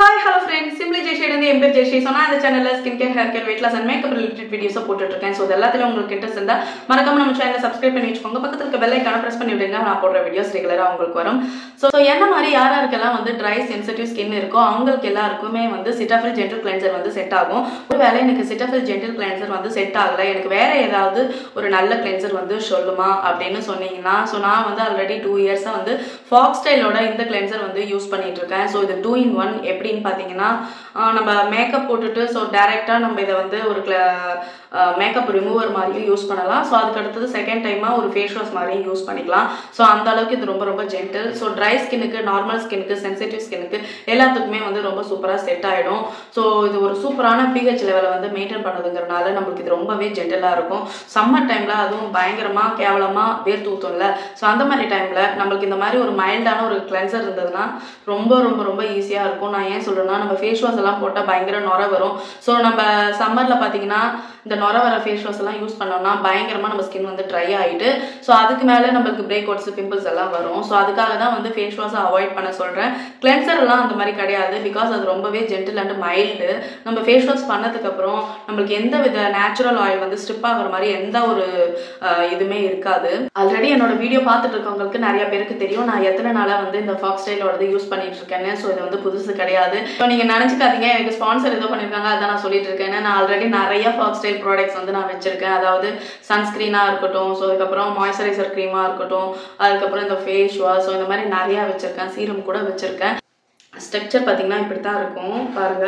hi hello friends simply ஜெய்ஷேட் வந்து என் பேர் ஜெய்ஷி சொன்னா இந்த சேனலில் skin care hair care weight loss and makeup related வீடியோஸை போட்டுட்டு இருக்கேன் ஸோ இது எல்லாத்துலையும் உங்களுக்கு இன்ட்ரெஸ்ட் இருந்தால் மறக்காம நம்ம சேனலை சப்ஸ்கிரைப் பண்ணி வச்சுக்கோங்க பக்கத்துல இருக்க பெல் ஐக்கான ப்ரெஸ் பண்ணி விடுங்க நான் போடுற வீடியோஸ் ரெகுலராக உங்களுக்கு வரும் ஸோ என்ன மாதிரி யார் யாருக்கெல்லாம் வந்து ட்ரை சென்சிட்டிவ் ஸ்கின் இருக்கோ அவங்களுக்கு எல்லாருக்குமே வந்து சிட்டாஃபில் ஜென்டல் கிளைன்சர் வந்து செட் ஆகும் ஒருவேளை எனக்கு சிட்டாஃபில் ஜென்டல் கிளைன்சர் வந்து செட் ஆகலை எனக்கு வேற ஏதாவது ஒரு நல்ல கிளைன்சர் வந்து சொல்லுமா அப்படின்னு சொன்னீங்கன்னா ஸோ நான் வந்து ஆல்ரெடி டூ இயர்ஸாக வந்து ஃபாக்ஸ் ஸ்டைலோட இந்த கிளைன்சர் வந்து யூஸ் பண்ணிட்டு இருக்கேன் ஸோ இது டூ இன் ஒன் எப்படின்னு பார்த்தீங்கன்னா ஆஹ் நம்ம மேக்கப் போட்டுட்டு ஸோ டேரெக்டாக நம்ம இதை வந்து ஒரு மேக்கப் ரிமூவர் மாதிரியும் யூஸ் பண்ணலாம் ஸோ அதுக்கு அடுத்தது செகண்ட் டைமாக ஒரு ஃபேஸ் வாஷ் மாதிரியும் யூஸ் பண்ணிக்கலாம் ஸோ அந்த அளவுக்கு இது ரொம்ப ரொம்ப ஜென்டில் ஸோ ட்ரை ஸ்கின்னுக்கு நார்மல் ஸ்கின்னுக்கு சென்சிட்டிவ் ஸ்கின்னுக்கு எல்லாத்துக்குமே வந்து ரொம்ப சூப்பராக செட் ஆகிடும் ஸோ இது ஒரு சூப்பரான பிஹெச் லெவலை வந்து மெயின்டைன் பண்ணதுங்கிறனால நம்மளுக்கு இது ரொம்பவே ஜென்டலாக இருக்கும் சம்மர் டைமில் அதுவும் பயங்கரமாக கேவலமாக வேர்த்து ஊற்றும்ல ஸோ அந்த மாதிரி டைமில் நம்மளுக்கு இந்த மாதிரி ஒரு மைல்டான ஒரு கிளென்சர் இருந்ததுன்னா ரொம்ப ரொம்ப ரொம்ப ஈஸியாக இருக்கும் நான் ஏன் சொல்கிறேன்னா நம்ம ஃபேஸ் வாஷ் எல்லாம் போட்டால் பயங்கர நுர வரும் ஸோ நம்ம சம்மரில் பார்த்தீங்கன்னா இந்த நுர வர ஃபேஸ் வாஷ் எல்லாம் யூஸ் பண்ணோம்னா பயங்கரமாக நம்ம ஸ்கின் வந்து ட்ரை ஆகிட்டு ஸோ அதுக்கு மேலே நம்மளுக்கு பிரேக் அவுட்ஸ் பிம்பிள்ஸ் எல்லாம் வரும் ஸோ அதுக்காக தான் வந்து ஃபேஸ் வாஷை அவாய்ட் பண்ண சொல்கிறேன் கிளென்சர் எல்லாம் அந்த மாதிரி கிடையாது பிகாஸ் அது ரொம்பவே ஜென்டில் அண்ட் மைல்டு நம்ம ஃபேஸ் வாஷ் பண்ணதுக்கப்புறம் நம்மளுக்கு எந்த வித நேச்சுரல் ஆயில் வந்து ஸ்ட்ரிப் ஆகிற மாதிரி எந்த ஒரு அஹ், இதுவுமே இருக்காது ஆல்ரெடி என்னோட வீடியோ பார்த்துட்டு இருக்கவங்களுக்கு நிறைய பேருக்கு தெரியும் நான் எத்தனை நாளாக வந்து இந்த ஃபாக்ஸ் ஸ்டைலோடது யூஸ் பண்ணிட்டு இருக்கேன்னு ஸோ இது வந்து புதுசு கிடையாது ஸோ நீங்கள் நினச்சிக்காதீங்க எனக்கு ஸ்பான்சர் ஏதோ பண்ணியிருக்காங்க அதான் நான் சொல்லிட்டு இருக்கேன் நான் ஆல்ரெடி நிறைய ஃபாக்ஸ் ஸ்டைல் ப்ராடக்ட்ஸ் வந்து நான் வச்சிருக்கேன் அதாவது சன்ஸ்க்ரீனாக இருக்கட்டும் ஸோ அதுக்கப்புறம் மாய்ஸ்சரைசர் க்ரீமாக இருக்கட்டும் அதுக்கப்புறம் இந்த ஃபேஸ் வாஷ் ஸோ இந்த மாதிரி நிறையா வச்சிருக்கேன் சீரம் கூட வச்சிருக்கேன் ஸ்ட்ரக்சர் பார்த்தீங்கன்னா இப்படி தான் இருக்கும் பாருங்க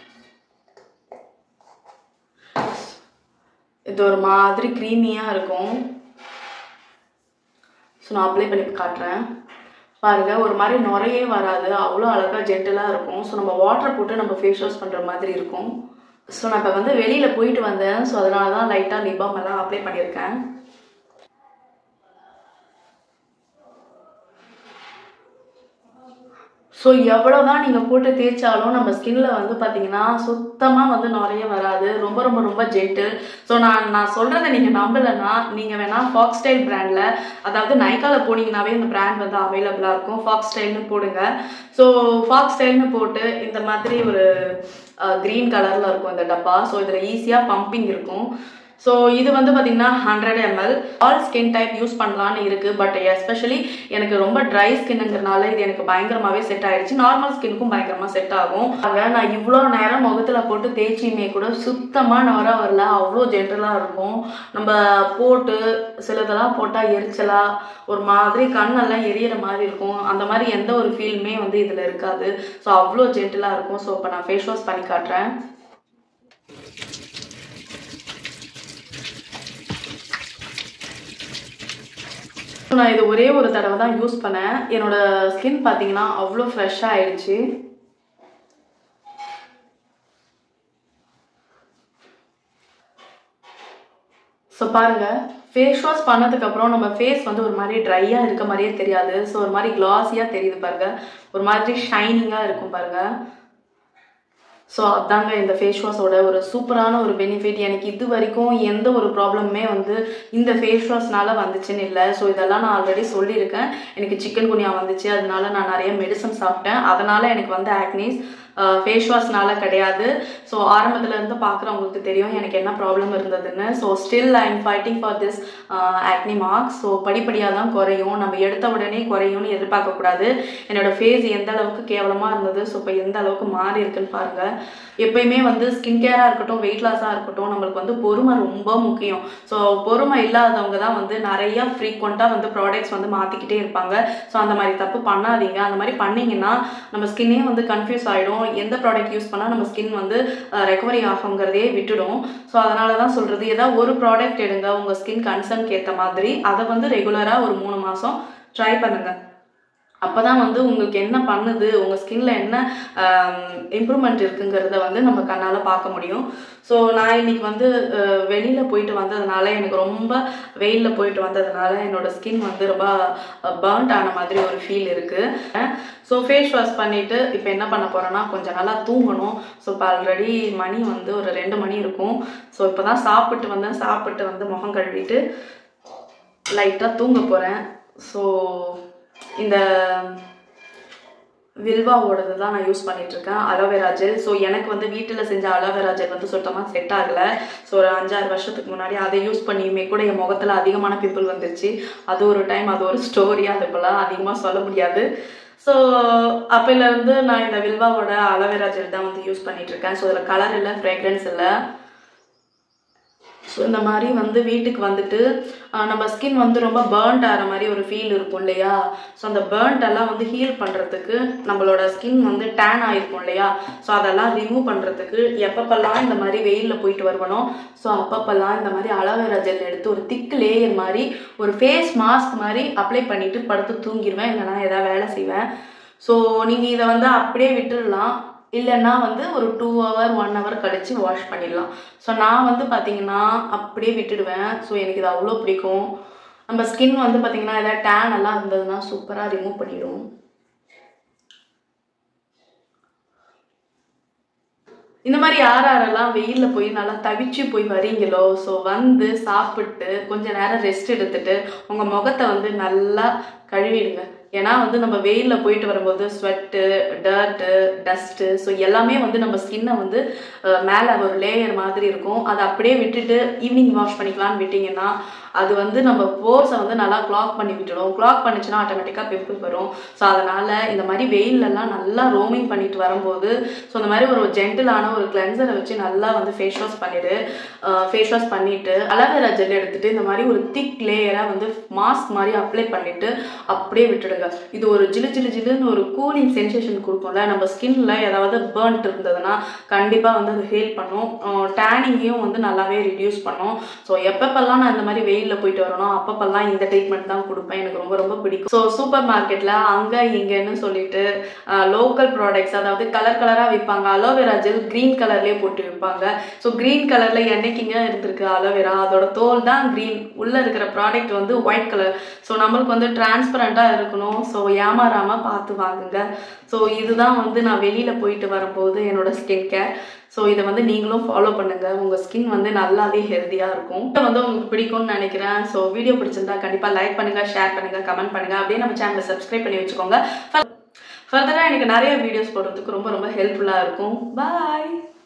இது ஒரு மாதிரி க்ரீமியாக இருக்கும் ஸோ நான் அப்ளை பண்ணி காட்டுறேன் பாருங்க ஒரு மாதிரி நுரையே வராது அவ்வளோ அழகாக ஜென்டலாக இருக்கும் ஸோ நம்ம வாட்டர் போட்டு நம்ம ஃபேஸ் வாஷ் பண்ணுற மாதிரி இருக்கும் ஸோ நான் இப்போ வந்து வெளியில் போயிட்டு வந்தேன் ஸோ அதனால தான் லைட்டாக லிபாம் எல்லாம் அப்ளை பண்ணியிருக்கேன் ஸோ எவ்வளோதான் நீங்கள் போட்டு தேய்ச்சாலும் நம்ம ஸ்கின்ல வந்து பார்த்தீங்கன்னா சுத்தமாக வந்து நிறைய வராது ரொம்ப ரொம்ப ரொம்ப ஜென்டில் ஸோ நான் நான் சொல்கிறத நீங்கள் நம்பலைன்னா நீங்கள் வேணால் ஃபாக்ஸ் ஸ்டைல் பிராண்டில் அதாவது நைக்காவில் போனீங்கன்னாவே இந்த பிராண்ட் வந்து அவைலபிளாக இருக்கும் ஃபாக்ஸ் ஸ்டைல்னு போடுங்க ஸோ ஃபாக்ஸ் ஸ்டைல்னு போட்டு இந்த மாதிரி ஒரு க்ரீன் கலரில் இருக்கும் இந்த டப்பா ஸோ இதில் ஈஸியாக பம்பிங் இருக்கும் ஸோ இது வந்து பார்த்தீங்கன்னா hundred ML all skin type use பண்ணலான்னு இருக்குது பட் எஸ்பெஷலி எனக்கு ரொம்ப ட்ரை ஸ்கின்னுங்கிறனால இது எனக்கு பயங்கரமாகவே செட் ஆயிடுச்சு நார்மல் ஸ்கின்னுக்கும் பயங்கரமாக செட் ஆகும் ஆக நான் இவ்வளோ நேரம் முகத்தில் போட்டு தேய்ச்சியுமே கூட சுத்தமாக நவர வரல அவ்வளோ ஜென்ரலாக இருக்கும் நம்ம போட்டு சிலதெல்லாம் போட்டால் எரிச்சலாக ஒரு மாதிரி கண்ணெல்லாம் எரியற மாதிரி இருக்கும் அந்த மாதிரி எந்த ஒரு ஃபீலுமே வந்து இதில் இருக்காது ஸோ அவ்வளோ ஜென்டலாக இருக்கும் ஸோ இப்போ நான் ஃபேஸ் வாஷ் பண்ணி காட்டுறேன் நான் இது ஒரே ஒரு தடவை தான் யூஸ் பண்ணேன் என்னோட ஸ்கின் பார்த்தீங்கன்னா அவ்வளோ ஃப்ரெஷ்ஷாக ஆயிடுச்சு ஸோ பாருங்க ஃபேஸ் வாஷ் பண்ணதுக்கப்புறம் நம்ம ஃபேஸ் வந்து ஒரு மாதிரி ட்ரையாக இருக்க மாதிரியே தெரியாது ஸோ ஒரு மாதிரி கிளாஸியாக தெரியுது பாருங்க ஒரு மாதிரி ஷைனிங்காக இருக்கும் பாருங்க ஸோ அதாங்க இந்த ஃபேஸ் வாஷோட ஒரு சூப்பரான ஒரு பெனிஃபிட் எனக்கு இது வரைக்கும் எந்த ஒரு ப்ராப்ளமுமே வந்து இந்த ஃபேஸ் வாஷ்னால வந்துச்சுன்னு இல்லை ஸோ இதெல்லாம் நான் ஆல்ரெடி சொல்லியிருக்கேன் எனக்கு சிக்கன் குனியா வந்துச்சு அதனால நான் நிறைய மெடிசன் சாப்பிட்டேன் அதனால எனக்கு வந்து ஆக்னிஸ் ஃபேஸ் வாஷ்னால கிடையாது ஸோ ஆரம்பத்துல இருந்து பார்க்குறவங்களுக்கு தெரியும் எனக்கு என்ன ப்ராப்ளம் இருந்ததுன்னு so still I am fighting for this acne marks so படிப்படியாக தான் குறையும் நம்ம எடுத்த உடனே குறையும்னு எதிர்பார்க்கக்கூடாது என்னோட ஃபேஸ் எந்த அளவுக்கு கேவலமாக இருந்தது ஸோ இப்போ எந்த அளவுக்கு மாறி இருக்குன்னு பாருங்க எப்பயுமே வந்து ஸ்கின் கேராக இருக்கட்டும் வெயிட் லாஸாக இருக்கட்டும் நம்மளுக்கு வந்து பொறுமை ரொம்ப முக்கியம் ஸோ பொறுமை இல்லாதவங்க தான் வந்து நிறைய ஃப்ரீக்வெண்ட்டாக வந்து ப்ராடக்ட்ஸ் வந்து மாற்றிக்கிட்டே இருப்பாங்க ஸோ அந்த மாதிரி தப்பு பண்ணாதீங்க அந்த மாதிரி பண்ணீங்கன்னா நம்ம ஸ்கின்னே வந்து கன்ஃபியூஸ் ஆகிடும் எந்த ப்ராடக்ட் யூஸ் பண்ணால் நம்ம ஸ்கின் வந்து ரெக்கவரி ஆகுங்கிறதே விட்டுடும் ஸோ அதனால தான் சொல்கிறது ஏதாவது ஒரு ப்ராடக்ட் எடுங்க உங்கள் ஸ்கின் கன்சர்ன்க்கு ஏற்ற மாதிரி அதை வந்து ரெகுலராக ஒரு மூணு மாதம் ட்ரை பண்ணுங்கள் அப்போ தான் வந்து உங்களுக்கு என்ன பண்ணுது உங்கள் ஸ்கின்ல என்ன இம்ப்ரூவ்மெண்ட் இருக்குங்கிறத வந்து நம்ம கண்ணால் பார்க்க முடியும் ஸோ நான் இன்னைக்கு வந்து வெளியில் போயிட்டு வந்ததுனால எனக்கு ரொம்ப வெயிலில் போயிட்டு வந்ததுனால என்னோட ஸ்கின் வந்து ரொம்ப பேர்ன்ட் ஆன மாதிரி ஒரு ஃபீல் இருக்குது ஸோ ஃபேஸ் வாஷ் பண்ணிவிட்டு இப்போ என்ன பண்ண போகிறேன்னா கொஞ்சம் நல்லா தூங்கணும் ஸோ இப்போ ஆல்ரெடி மணி வந்து ஒரு ரெண்டு மணி இருக்கும் ஸோ இப்போ தான் சாப்பிட்டு வந்தேன் சாப்பிட்டு வந்து முகம் கழுவிட்டு லைட்டாக தூங்க போகிறேன் ஸோ இந்த வில்வாவோடது தான் நான் யூஸ் பண்ணிட்டு இருக்கேன் அலோவேரா ஜெல் ஸோ எனக்கு வந்து வீட்டில் செஞ்ச அலோவேரா ஜெல் வந்து சுத்தமாக செட் ஆகலை ஸோ ஒரு அஞ்சாறு வருஷத்துக்கு முன்னாடி அதை யூஸ் பண்ணியுமே கூட என் முகத்தில் அதிகமான பிம்பிள் வந்துருச்சு அது ஒரு டைம் அது ஒரு ஸ்டோரி அது இப்போலாம் அதிகமாக சொல்ல முடியாது ஸோ அப்போலேருந்து நான் இந்த வில்வாவோட அலோவேரா ஜெல் தான் வந்து யூஸ் பண்ணிட்டு இருக்கேன் ஸோ இதில் கலர் இல்லை ஃப்ரேக்ரன்ஸ் இல்லை ஸோ இந்த மாதிரி வந்து வீட்டுக்கு வந்துட்டு ஆஹ் நம்ம ஸ்கின் வந்து ரொம்ப பேர்ன்ட் ஆகிற மாதிரி ஒரு ஃபீல் இருக்கும் இல்லையா ஸோ அந்த burnt எல்லாம் வந்து ஹீல் பண்ணுறதுக்கு நம்மளோட ஸ்கின் வந்து டேன் ஆயிருக்கும் இல்லையா ஸோ அதெல்லாம் ரிமூவ் பண்ணுறதுக்கு எப்பப்பெல்லாம் இந்த மாதிரி வெயிலில் போயிட்டு வருவனோ ஸோ அப்பப்பெல்லாம் இந்த மாதிரி அலோவேரா ஜெல் எடுத்து ஒரு திக் லேயர் மாதிரி ஒரு ஃபேஸ் மாஸ்க் மாதிரி அப்ளை பண்ணிட்டு படுத்து தூங்கிடுவேன் இல்லைனா ஏதாவது வேலை செய்வேன் ஸோ நீங்கள் இதை வந்து அப்படியே விட்டுடலாம் இல்லைன்னா வந்து ஒரு டூ ஹவர் ஒன் ஹவர் கழித்து வாஷ் பண்ணிடலாம் ஸோ நான் வந்து பார்த்தீங்கன்னா அப்படியே விட்டுடுவேன் ஸோ எனக்கு இது அவ்வளோ பிடிக்கும் நம்ம ஸ்கின் வந்து பார்த்தீங்கன்னா ஏதாவது டேன் எல்லாம் இருந்ததுன்னா சூப்பராக ரிமூவ் பண்ணிடும் இந்த மாதிரி யார் யாரெல்லாம் வெயிலில் போய் நல்லா தவிச்சு போய் வரீங்களோ ஸோ வந்து சாப்பிட்டு கொஞ்ச நேரம் ரெஸ்ட் எடுத்துட்டு உங்கள் முகத்தை வந்து நல்லா கழுவிடுங்க ஏன்னா வந்து நம்ம வெயிலில் போயிட்டு வரும்போது ஸ்வெட்டு டர்ட்டு டஸ்ட்டு ஸோ எல்லாமே வந்து நம்ம ஸ்கின்னை வந்து மேலே ஒரு லேயர் மாதிரி இருக்கும் அதை அப்படியே விட்டுட்டு ஈவினிங் வாஷ் பண்ணிக்கலாம்னு விட்டிங்கன்னா அது வந்து நம்ம போர்ஸை வந்து நல்லா கிளாக் பண்ணி விட்டுடும் கிளாக் பண்ணிச்சுன்னா ஆட்டோமேட்டிக்காக பிம்பிள் வரும் ஸோ அதனால் இந்த மாதிரி வெயிலெல்லாம் நல்லா ரோமிங் பண்ணிட்டு வரும்போது ஸோ இந்த மாதிரி ஒரு ஜென்டிலான ஒரு கிளென்சரை வச்சு நல்லா வந்து ஃபேஸ் வாஷ் பண்ணிவிடு ஃபேஸ் வாஷ் பண்ணிவிட்டு அலவேரா ஜெல் எடுத்துகிட்டு இந்த மாதிரி ஒரு திக் லேயராக வந்து மாஸ்க் மாதிரி அப்ளை பண்ணிவிட்டு அப்படியே விட்டுடுங்க இது ஒரு ஜிலு ஜிலு ஜிலுன்னு ஒரு கூலிங் சென்சேஷன் கொடுக்கும்ல நம்ம ஸ்கின்ல ஏதாவது பேர்ன்ட் இருந்ததுன்னா கண்டிப்பாக வந்து அது ஹீல் பண்ணும் டேனிங்கையும் வந்து நல்லாவே ரிடியூஸ் பண்ணும் ஸோ எப்பப்பெல்லாம் நான் இந்த மாதிரி வெயிலில் போயிட்டு வரணும் அப்பப்பெல்லாம் இந்த ட்ரீட்மெண்ட் தான் கொடுப்பேன் எனக்கு ரொம்ப ரொம்ப பிடிக்கும் ஸோ சூப்பர் மார்க்கெட்டில் அங்கே இங்கேன்னு சொல்லிட்டு லோக்கல் ப்ராடக்ட்ஸ் அதாவது கலர் கலராக விற்பாங்க அலோவேரா ஜெல் க்ரீன் கலர்லேயே போட்டு விற்பாங்க ஸோ க்ரீன் கலரில் என்னைக்குங்க இருந்திருக்கு அலோவேரா அதோட தோல் தான் க்ரீன் உள்ளே இருக்கிற ப்ராடக்ட் வந்து ஒயிட் கலர் ஸோ நம்மளுக்கு வந்து டிரான்ஸ்பரண்ட்டாக இருக்கணும் ஸோ ஏமாறாமல் பார்த்து வாங்குங்க ஸோ இதுதான் வந்து நான் வெளியில் போயிட்டு வரும்போது என்னோட ஸ்கின் கேர் ஸோ இதை வந்து நீங்களும் ஃபாலோ பண்ணுங்க உங்க ஸ்கின் வந்து நல்லாவே ஹெல்த்தியாக இருக்கும் இது வந்து உங்களுக்கு பிடிக்கும்னு நினைக்கிறேன் ஸோ வீடியோ பிடிச்சிருந்தா கண்டிப்பாக லைக் பண்ணுங்க ஷேர் பண்ணுங்க கமெண்ட் பண்ணுங்க அப்படியே நம்ம சேனலை சப்ஸ்கிரைப் பண்ணி வச்சுக்கோங்க ஃபர்தராக எனக்கு நிறைய வீடியோஸ் போடுறதுக்கு ரொம்ப ரொம்ப ஹெல்ப்ஃபுல்லாக இருக்கும் பாய்